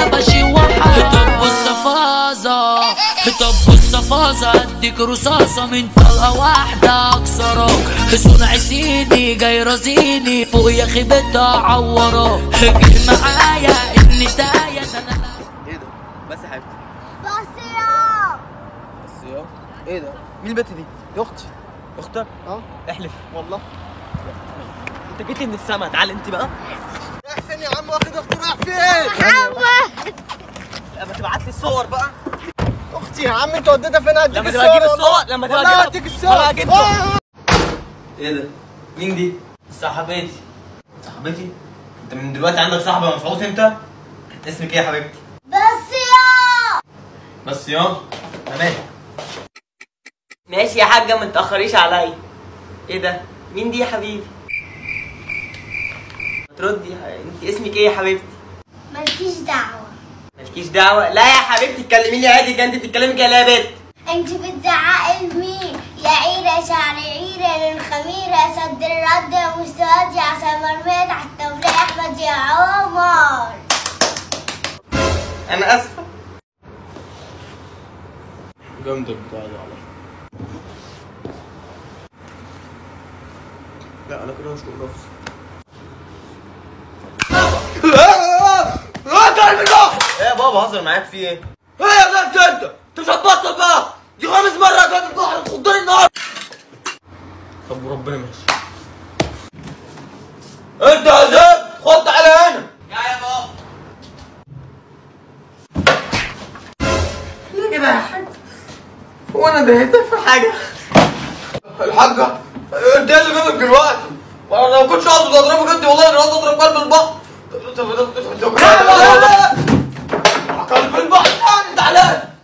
بشي وحا طب بص فازة طب بص فازة اديك رصاصة من طلقة واحدة اكسرك صنع سيدي جاي رزيني فوق يا خيبتها عورك جه معايا النداية ده انا ايه ده بس يا حبيبتي بس يا بس يا ايه ده مين البت دي دي اختي اختك اه احلف والله انت جيتي من السما تعال انت بقى احسن يا عم واخد اختي رايح فين محمد لما تبعت لي الصور بقى اختي يا عم انت وديتها فين هديك لما تبقى تجيب الصور لما تبقى والله تجيب هديك الصور والله هجيب آه. ايه ده مين دي صاحبتي صاحبتي انت من دلوقتي عندك صاحبه مفعوص انت اسمك ايه يا حبيبتي بس يا بس يا تمام ماشي يا حاجه ما تاخريش عليا ايه ده مين دي يا حبيبي تردي يا ح- انت اسمك ايه يا حبيبتي مالكيش دعوة مالكيش دعوه لا يا حبيبتي اتكلمي لي عادي كده انت بتتكلمي كده يا بنت انت بتزعقي لمين يا عيرة شعر عيرة للخميرة سد الرد يا مستواد يا عسل مرمية تحت التوليع احمد يا عمر انا اسفه جامده البتاع دي على لا انا كده مش نفسي ايه يا بابا هزر معاك في ايه؟ ايه يا زفت انت؟ انت مش هتبطل بقى؟ دي خامس مرة جايب البحر تخضني النهار طب وربنا ماشي انت يا زفت خد على هنا يا يا بابا ليه كده يا حاج؟ هو انا ضايقتك في حاجة؟ الحاجة انت ايه اللي جابك دلوقتي؟ وانا لو كنتش اقصد اضربك انت والله انا قصدي اضرب قلب البحر قلب البحر قلب البحر تعالى